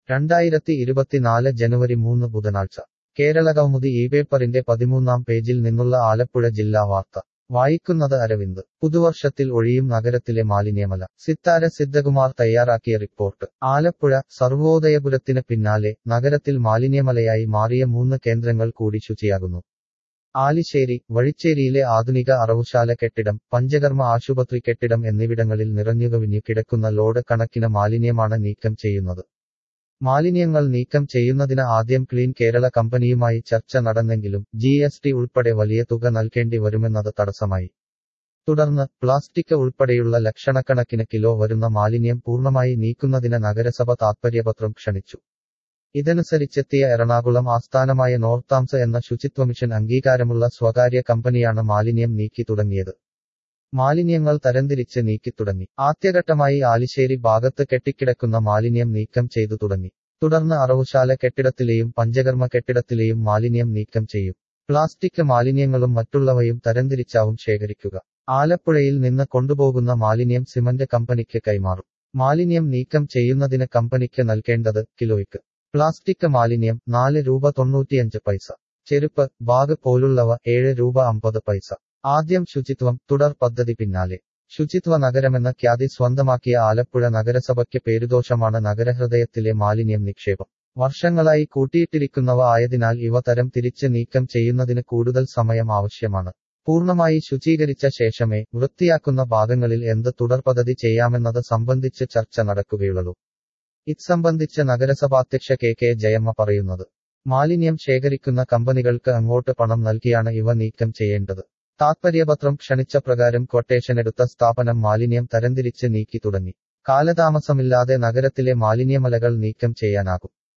രണ്ടായിരത്തി ഇരുപത്തിനാല് ജനുവരി മൂന്ന് ബുധനാഴ്ച കേരളകൗമുദി ഈ പേപ്പറിന്റെ പതിമൂന്നാം പേജിൽ നിന്നുള്ള ആലപ്പുഴ ജില്ലാ വാർത്ത വായിക്കുന്നത് അരവിന്ദ് പുതുവർഷത്തിൽ ഒഴിയും നഗരത്തിലെ മാലിന്യമല സിത്താര സിദ്ധകുമാർ തയ്യാറാക്കിയ റിപ്പോർട്ട് ആലപ്പുഴ സർവോദയപുരത്തിന് പിന്നാലെ നഗരത്തിൽ മാലിന്യമലയായി മാറിയ മൂന്ന് കേന്ദ്രങ്ങൾ കൂടി ശുചിയാകുന്നു ആലിശ്ശേരി വഴിച്ചേരിയിലെ ആധുനിക അറവുശാല കെട്ടിടം പഞ്ചകർമ്മ ആശുപത്രി കെട്ടിടം എന്നിവിടങ്ങളിൽ നിറഞ്ഞുകവിഞ്ഞു കിടക്കുന്ന ലോഡ് കണക്കിന് മാലിന്യമാണ് നീക്കം ചെയ്യുന്നത് മാലിന്യങ്ങൾ നീക്കം ചെയ്യുന്നതിന് ആദ്യം ക്ലീൻ കേരള കമ്പനിയുമായി ചർച്ച നടന്നെങ്കിലും ജി എസ് ടി ഉൾപ്പെടെ വലിയ തുക നൽകേണ്ടി വരുമെന്നത് തടസ്സമായി തുടർന്ന് പ്ലാസ്റ്റിക് ഉൾപ്പെടെയുള്ള ലക്ഷണക്കണക്കിന് കിലോ വരുന്ന മാലിന്യം പൂർണ്ണമായി നീക്കുന്നതിന് നഗരസഭ താത്പര്യപത്രം ക്ഷണിച്ചു ഇതനുസരിച്ചെത്തിയ എറണാകുളം ആസ്ഥാനമായ നോർത്താംസ് എന്ന ശുചിത്വ മിഷൻ അംഗീകാരമുള്ള സ്വകാര്യ കമ്പനിയാണ് മാലിന്യം നീക്കി തുടങ്ങിയത് മാലിന്യങ്ങൾ തരംതിരിച്ച് നീക്കിത്തുടങ്ങി ആദ്യഘട്ടമായി ആലിശ്ശേരി ഭാഗത്ത് കെട്ടിക്കിടക്കുന്ന മാലിന്യം നീക്കം ചെയ്തു തുടങ്ങി തുടർന്ന് അറവുശാല കെട്ടിടത്തിലെയും പഞ്ചകർമ്മ കെട്ടിടത്തിലെയും മാലിന്യം നീക്കം ചെയ്യും പ്ലാസ്റ്റിക് മാലിന്യങ്ങളും മറ്റുള്ളവയും തരംതിരിച്ചാവും ശേഖരിക്കുക ആലപ്പുഴയിൽ നിന്ന് കൊണ്ടുപോകുന്ന മാലിന്യം സിമന്റ് കമ്പനിക്ക് കൈമാറും മാലിന്യം നീക്കം ചെയ്യുന്നതിന് കമ്പനിക്ക് നൽകേണ്ടത് കിലോയ്ക്ക് പ്ലാസ്റ്റിക് മാലിന്യം നാല് രൂപ തൊണ്ണൂറ്റിയഞ്ച് പൈസ ചെരുപ്പ് ബാഗ് പോലുള്ളവ ഏഴ് രൂപ അമ്പത് പൈസ ആദ്യം ശുചിത്വം തുടർ പദ്ധതി പിന്നാലെ ശുചിത്വ നഗരമെന്ന ഖ്യാതി സ്വന്തമാക്കിയ ആലപ്പുഴ നഗരസഭയ്ക്ക് പേരുദോഷമാണ് നഗരഹൃദയത്തിലെ മാലിന്യം നിക്ഷേപം വർഷങ്ങളായി കൂട്ടിയിട്ടിരിക്കുന്നവ ആയതിനാൽ ഇവ തരം തിരിച്ച് നീക്കം ചെയ്യുന്നതിന് കൂടുതൽ സമയം ആവശ്യമാണ് പൂർണ്ണമായി ശുചീകരിച്ച ശേഷമേ വൃത്തിയാക്കുന്ന ഭാഗങ്ങളിൽ എന്ത് തുടർ പദ്ധതി ചെയ്യാമെന്നത് സംബന്ധിച്ച് ചർച്ച നടക്കുകയുള്ളൂ ഇത്സംബന്ധിച്ച് നഗരസഭാധ്യക്ഷ കെ കെ ജയമ്മ പറയുന്നത് മാലിന്യം ശേഖരിക്കുന്ന കമ്പനികൾക്ക് അങ്ങോട്ട് പണം നൽകിയാണ് ഇവ നീക്കം ചെയ്യേണ്ടത് താത്പര്യപത്രം ക്ഷണിച്ച പ്രകാരം ക്വട്ടേഷനെടുത്ത സ്ഥാപനം മാലിന്യം തരംതിരിച്ച് നീക്കി തുടങ്ങി കാലതാമസമില്ലാതെ നഗരത്തിലെ മാലിന്യമലകൾ നീക്കം ചെയ്യാനാകും